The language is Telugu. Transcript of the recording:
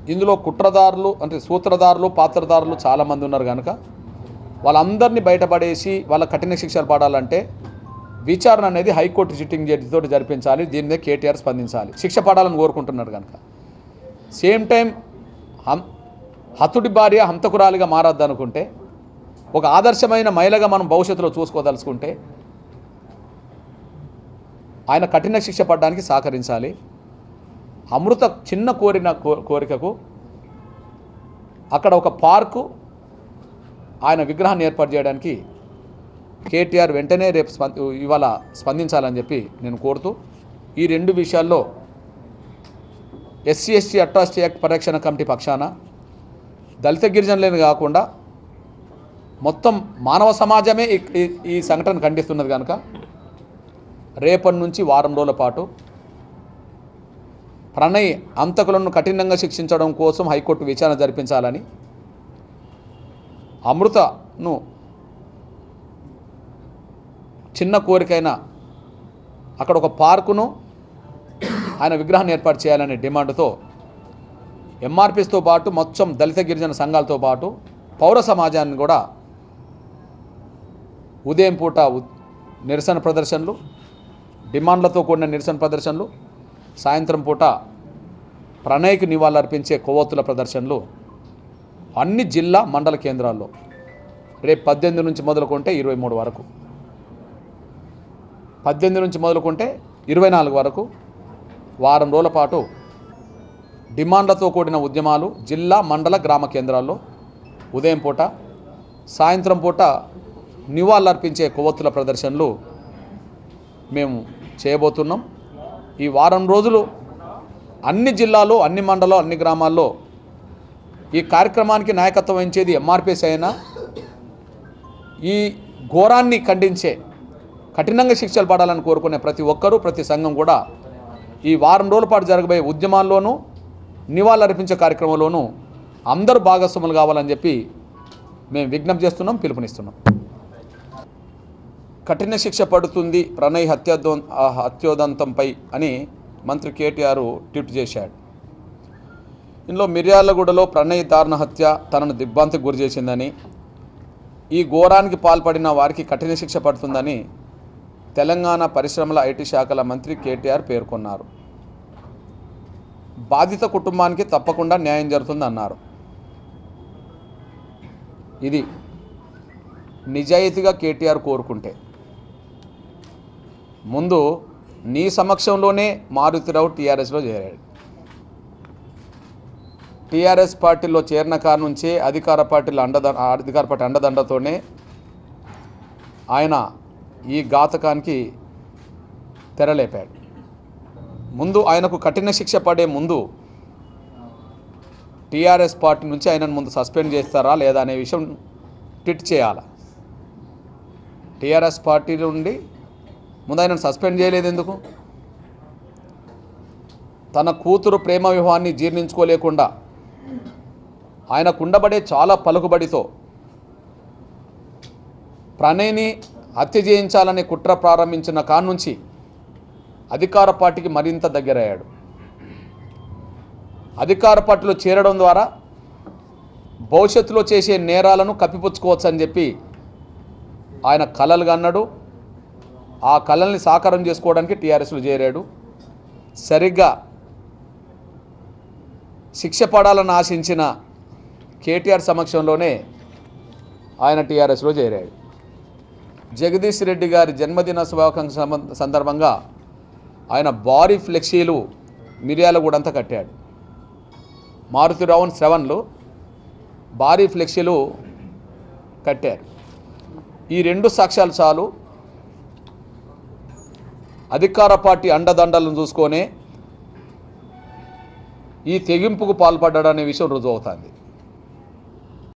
ఇందులో కుట్రదారులు అంటే సూత్రధారులు పాత్రదారులు చాలామంది ఉన్నారు కనుక వాళ్ళందరినీ బయటపడేసి వాళ్ళ కఠిన శిక్షలు పడాలంటే విచారణ అనేది హైకోర్టు సిట్టింగ్ జడ్జితో జరిపించాలి దీని మీద కేటీఆర్ స్పందించాలి శిక్ష పడాలని కోరుకుంటున్నాడు కనుక సేమ్ టైం హం హతుడి భార్య హంతకురాలిగా మారద్దు అనుకుంటే ఒక ఆదర్శమైన మహిళగా మనం భవిష్యత్తులో చూసుకోదలుచుకుంటే ఆయన కఠిన శిక్ష పడడానికి సహకరించాలి అమృత చిన్న కోరిన కో- కోరికకు అక్కడ ఒక పార్కు ఆయన విగ్రహాన్ని ఏర్పాటు చేయడానికి కేటీఆర్ వెంటనే రేపు స్పంద ఇవాళ స్పందించాలని చెప్పి నేను కోరుతూ ఈ రెండు విషయాల్లో ఎస్సీ ఎస్టీ అట్రాసిటీ యాక్ట్ పరిరక్షణ కమిటీ పక్షాన దళిత గిరిజనులని కాకుండా మొత్తం మానవ సమాజమే ఈ- ఈ- ఈ సంఘటన ఖండిస్తున్నది కనుక రేపటి నుంచి వారం రోజుల పాటు ప్రణయ్ అంతకులను కఠినంగా శిక్షించడం కోసం హైకోర్టు విచారణ జరిపించాలని అమృతను చిన్న కోరికైన అక్కడ ఒక పార్కును ఆయన విగ్రహాన్ని ఏర్పాటు చేయాలనే డిమాండ్తో ఎంఆర్పిస్తో పాటు మొత్తం దళిత గిరిజన సంఘాలతో పాటు పౌర సమాజాన్ని కూడా ఉదయం పూట ఉ- నిరసన ప్రదర్శనలు డిమాండ్లతో కూడిన నిరసన ప్రదర్శనలు సాయంత్రం పూట ప్రణయ్కి నివాళులర్పించే కొవ్వొత్తుల ప్రదర్శనలు అన్ని జిల్లా మండల కేంద్రాల్లో రేపు పద్దెనిమిది నుంచి మొదలుకుంటే ఇరవై మూడు వరకు పద్దెనిమిది నుంచి మొదలుకుంటే ఇరవై నాలుగు వరకు వారం రోజుల పాటు డిమాండ్లతో కూడిన ఉద్యమాలు జిల్లా మండల గ్రామ కేంద్రాల్లో ఉదయం పూట సాయంత్రం పూట నివాళులర్పించే కొవ్వొత్తుల ప్రదర్శనలు మేము చేయబోతున్నాం ఈ వారం రోజులు అన్ని జిల్లాలో అన్ని మండలం అన్ని గ్రామాల్లో ఈ కార్యక్రమానికి నాయకత్వం వహించేది ఎంఆర్పిఎస్ అయినా ఈ ఘోరాన్ని ఖండించే కఠినంగా శిక్షలు పడాలని కోరుకునే ప్రతి ఒక్కరూ ప్రతి సంఘం కూడా ఈ వారం రోజుల పాటు జరగబోయే ఉద్యమాల్లోనూ నివాళులర్పించే కార్యక్రమంలోనూ అందరూ భాగస్వాములు కావాలని చెప్పి మేము విజ్ఞప్తి చేస్తున్నాం పిలుపునిస్తున్నాం కఠిన శిక్ష పడుతుంది ప్రణయ్ హత్యాదో ఆ హత్యోదంతంపై అని మంత్రి కేటీఆర్ ట్వీట్ చేశాడు ఇందులో మిర్యాలగూడలో ప్రణయ్ దారుణ హత్య తనను దిగ్భ్రాంతికి గురి చేసిందని ఈ ఘోరానికి పాల్పడిన వారికి కఠిన శిక్ష పడుతుందని తెలంగాణ పరిశ్రమల ఐటీ శాఖల మంత్రి కేటీఆర్ పేర్కొన్నారు బాధిత కుటుంబానికి తప్పకుండా న్యాయం జరుగుతుందన్నారు ఇది నిజాయితీగా కేటీఆర్ కోరుకుంటే ముందు నీ సమక్షంలోనే మారుతిరావు టీఆర్ఎస్లో చేరాడు టీఆర్ఎస్ పార్టీలో చేరిన కాడ నుంచే అధికార పార్టీల అండద అధికార పార్టీ అండదండతోనే ఆయన ఈ ఘాతకానికి తెరలేపాడు ముందు ఆయనకు కఠిన శిక్ష పడే ముందు టీఆర్ఎస్ పార్టీ నుంచి ఆయనను ముందు సస్పెండ్ చేస్తారా లేదా అనే విషయం ట్విట్ చేయాలి టీఆర్ఎస్ పార్టీ నుండి ముందు ఆయనను సస్పెండ్ చేయలేదు ఎందుకు తన కూతురు ప్రేమ వివాహాన్ని జీర్ణించుకోలేకుండా ఆయన కుండబడే చాలా పలుకుబడితో ప్రణయ్ని హత్య చేయించాలనే కుట్ర ప్రారంభించిన కానుంచి అధికార పార్టీకి మరింత దగ్గరయ్యాడు అధికార పార్టీలో చేరడం ద్వారా భవిష్యత్తులో చేసే నేరాలను కప్పిపుచ్చుకోవచ్చు అని చెప్పి ఆయన కలలుగా అన్నాడు ఆ కళల్ని సాకారం చేసుకోవడానికి టీఆర్ఎస్లో చేరాడు సరిగ్గా శిక్ష పడాలని ఆశించిన కేటీఆర్ సమక్షంలోనే ఆయన టీఆర్ఎస్లో చేరాడు జగదీష్ రెడ్డి గారి జన్మదిన శుభాకాంక్ష సంబ- సందర్భంగా ఆయన భారీ ఫ్లెక్సీలు మిర్యాలగూడంతా కట్టాడు మారుతిరావన్ సెవెన్లు భారీ ఫ్లెక్సీలు కట్టారు ఈ రెండు సాక్ష్యాలు చాలు అధికార పార్టీ అండదండలను చూసుకొనే ఈ తెగింపుకు పాల్పడ్డాడనే విషయం రుజువు అవుతుంది